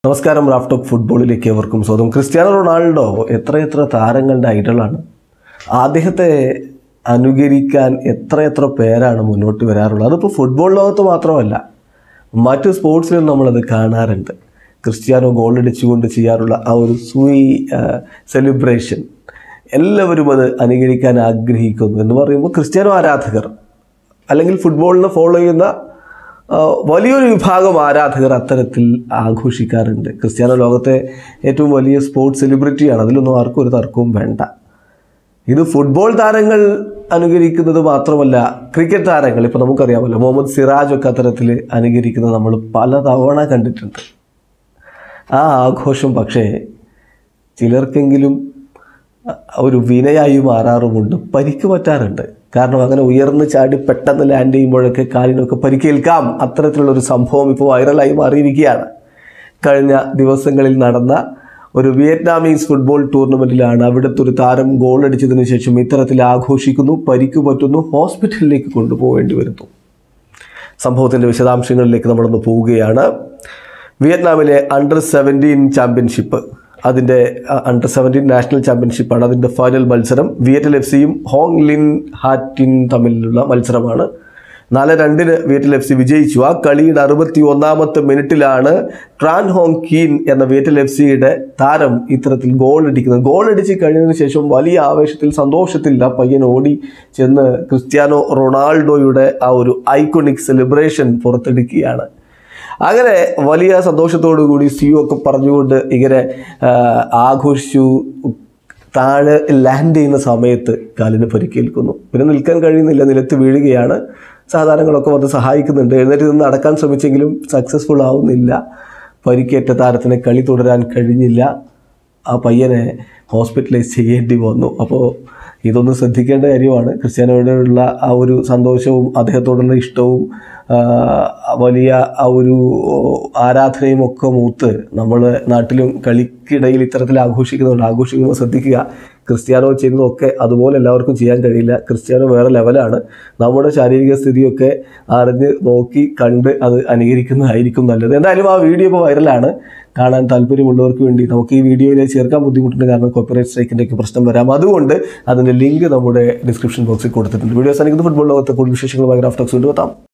നമസ്കാരം റാഫ്റ്റോക്ക് ഫുട്ബോളിലേക്ക് ഏവർക്കും സ്വാഗതം ക്രിസ്ത്യാനോ റൊണാൾഡോ എത്രയെത്ര താരങ്ങളുടെ ഐഡളാണ് അദ്ദേഹത്തെ അനുകരിക്കാൻ എത്രയെത്ര പേരാണ് മുന്നോട്ട് വരാറുള്ളത് അതിപ്പോൾ ഫുട്ബോൾ ലോകത്ത് മാത്രമല്ല മറ്റു സ്പോർട്സിലും നമ്മളത് കാണാറുണ്ട് ക്രിസ്ത്യാനോ ഗോളടിച്ചുകൊണ്ട് ചെയ്യാറുള്ള ആ ഒരു സ്വീ സെലിബ്രേഷൻ എല്ലാവരും അത് അനുകരിക്കാൻ ആഗ്രഹിക്കുന്നു എന്ന് പറയുമ്പോൾ ക്രിസ്ത്യാനോ ആരാധകർ അല്ലെങ്കിൽ ഫുട്ബോളിനെ ഫോളോ ചെയ്യുന്ന ആ, വലിയൊരു വിഭാഗം ആരാധകർ അത്തരത്തിൽ ആഘോഷിക്കാറുണ്ട് ക്രിസ്ത്യാനോ ലോകത്തെ ഏറ്റവും വലിയ സ്പോർട്സ് സെലിബ്രിറ്റിയാണ് അതിലൊന്നും ആർക്കും ഒരു തർക്കവും വേണ്ട ഇത് ഫുട്ബോൾ താരങ്ങൾ അനുകരിക്കുന്നത് മാത്രമല്ല ക്രിക്കറ്റ് താരങ്ങൾ ഇപ്പോൾ നമുക്കറിയാമല്ലോ മുഹമ്മദ് സിറാജ് ഒക്കെ അത്തരത്തിൽ അനുകരിക്കുന്നത് നമ്മൾ പലതവണ കണ്ടിട്ടുണ്ട് ആ ആഘോഷം പക്ഷേ ചിലർക്കെങ്കിലും ഒരു വിനയായി മാറാറുമുണ്ട് പരിക്ക് പറ്റാറുണ്ട് കാരണം അങ്ങനെ ഉയർന്ന് ചാടി പെട്ടെന്ന് ലാൻഡ് ചെയ്യുമ്പോഴൊക്കെ കാലിനൊക്കെ പരിക്കേൽക്കാം അത്തരത്തിലുള്ള ഒരു സംഭവം ഇപ്പോൾ വൈറലായി മാറിയിരിക്കുകയാണ് കഴിഞ്ഞ ദിവസങ്ങളിൽ നടന്ന ഒരു വിയറ്റ്നാമീസ് ഫുട്ബോൾ ടൂർണമെൻറ്റിലാണ് അവിടുത്തെ ഒരു താരം ഗോൾ അടിച്ചതിന് ശേഷം ഇത്തരത്തിൽ ആഘോഷിക്കുന്നു പരിക്ക് പറ്റുന്നു ഹോസ്പിറ്റലിലേക്ക് കൊണ്ടുപോകേണ്ടി വരുന്നു സംഭവത്തിൻ്റെ വിശദാംശങ്ങളിലേക്ക് നമ്മളൊന്ന് പോവുകയാണ് വിയറ്റ്നാമിലെ അണ്ടർ സെവൻറ്റീൻ ചാമ്പ്യൻഷിപ്പ് അതിൻ്റെ അണ്ടർ സെവൻറ്റീൻ നാഷണൽ ചാമ്പ്യൻഷിപ്പാണ് അതിൻ്റെ ഫൈനൽ മത്സരം വിയറ്റൽ എഫ് സിയും ഹോങ് ലിൻ ഹാറ്റിൻ തമ്മിലുള്ള മത്സരമാണ് നാല് രണ്ടിന് വിയറ്റൽ എഫ് സി വിജയിച്ചു ആ കളിയുടെ അറുപത്തി ഒന്നാമത്തെ മിനിറ്റിലാണ് ട്രാൻ ഹോങ് കീൻ എന്ന വിയറ്റൽ എഫ് സിയുടെ താരം ഇത്തരത്തിൽ ഗോൾ അടിക്കുന്നത് ഗോൾ അടിച്ച് കഴിഞ്ഞതിന് ശേഷം വലിയ ആവേശത്തിൽ സന്തോഷത്തിൽ ആ പയ്യൻ ഓടി ചെന്ന് ക്രിസ്ത്യാനോ റൊണാൾഡോയുടെ ആ ഒരു ഐക്കോണിക് സെലിബ്രേഷൻ പുറത്തെടുക്കുകയാണ് അങ്ങനെ വലിയ സന്തോഷത്തോടു കൂടി സിയു ഒക്കെ പറഞ്ഞുകൊണ്ട് ഇങ്ങനെ ആ, ആഘോഷിച്ചു താഴെ ലാൻഡ് ചെയ്യുന്ന സമയത്ത് കാലിന് പരിക്കേൽക്കുന്നു പിന്നെ നിൽക്കാൻ കഴിയുന്നില്ല നിലത്ത് വീഴുകയാണ് സാധാരണങ്ങളൊക്കെ വന്ന് സഹായിക്കുന്നുണ്ട് എഴുന്നേറ്റ് നിന്ന് നടക്കാൻ ശ്രമിച്ചെങ്കിലും സക്സസ്ഫുൾ ആവുന്നില്ല പരിക്കേറ്റ താരത്തിന് കളി തുടരാൻ കഴിഞ്ഞില്ല ആ പയ്യനെ ഹോസ്പിറ്റലൈസ് ചെയ്യേണ്ടി വന്നു അപ്പോൾ ഇതൊന്ന് ശ്രദ്ധിക്കേണ്ട കാര്യമാണ് ക്രിസ്ത്യാനോയോടുള്ള ആ ഒരു സന്തോഷവും അദ്ദേഹത്തോടുള്ള ഇഷ്ടവും ആ, വലിയ ആ ഒരു ആരാധനയും ഒക്കെ മൂത്ത് നമ്മൾ നാട്ടിലും കളിക്കിടയിൽ ഇത്തരത്തിൽ ആഘോഷിക്കുന്നുണ്ട് ആഘോഷിക്കുമ്പോൾ ശ്രദ്ധിക്കുക ക്രിസ്ത്യാനോ ചെയ്യുന്നതൊക്കെ അതുപോലെ എല്ലാവർക്കും ചെയ്യാൻ കഴിയില്ല ക്രിസ്ത്യാനോ വേറെ ലെവലാണ് നമ്മുടെ ശാരീരിക സ്ഥിതിയൊക്കെ അറിഞ്ഞ് നോക്കി കണ്ട് അത് അനുകരിക്കുന്നതായിരിക്കും നല്ലത് എന്തായാലും ആ വീഡിയോ ഇപ്പോൾ വൈറലാണ് കാണാൻ താല്പര്യമുള്ളവർക്ക് വേണ്ടി നമുക്ക് ഈ വീഡിയോയിൽ ചേർക്കാൻ ബുദ്ധിമുട്ടുണ്ട് കാരണം കോപ്പറേറ്റ് സ്ട്രൈക്കിൻ്റെ ഒക്കെ പ്രശ്നം വരാം അതുകൊണ്ട് അതിൻ്റെ ലിങ്ക് നമ്മുടെ ഡിസ്ക്രിപ്ഷൻ ബോക്സിൽ കൊടുത്തിട്ടുണ്ട് വീഡിയോ സാധിക്കുന്നത് ഫുട്ബോൾ ലോകത്തെ കൂടുതൽ വിശേഷങ്ങളുമായി ഗ്രാഫ്റ്റോക്സ് കൊണ്ടുവെത്താം